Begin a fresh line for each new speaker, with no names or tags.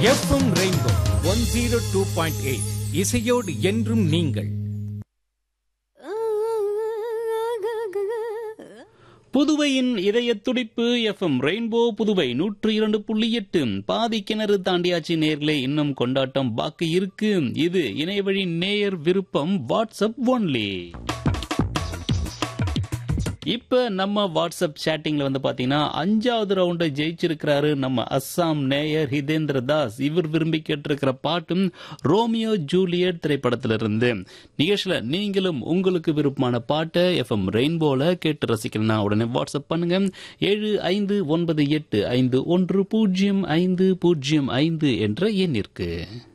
FM rainbow one zero two point eight இசையோடு என்றும் நீங்கள்
புதுவையின் இதய துடிப்பு எஃப்எம் ரெயின்போ புதுவை நூற்று இரண்டு புள்ளி எட்டு பாதி கிணறு தாண்டியாச்சு நேர்ல இன்னும் கொண்டாட்டம் பாக்கி இருக்கு இது இணையவழி நேயர் விருப்பம் வாட்ஸ்அப் ஒன்லி இப்ப நம்ம வாட்ஸ்அப் சேட்டிங்ல வந்து பாத்தீங்கன்னா அஞ்சாவது ரவுண்டை ஜெயிச்சிருக்கிறாரு நம்ம அஸ்ஸாம் நேயர் ஹிதேந்திர தாஸ் இவர் விரும்பி கேட்டிருக்கிற பாட்டும் ரோமியோ ஜூலியட் திரைப்படத்துல இருந்து நிகழ்ச்சியில நீங்களும் உங்களுக்கு விருப்பமான பாட்டை எஃப்எம் ரெயின்போல கேட்டு ரசிக்கணும்னா உடனே வாட்ஸ்அப் பண்ணுங்க ஏழு ஐந்து ஒன்பது எட்டு ஐந்து ஒன்று பூஜ்ஜியம் ஐந்து பூஜ்ஜியம் ஐந்து என்ற எண்ணிற்கு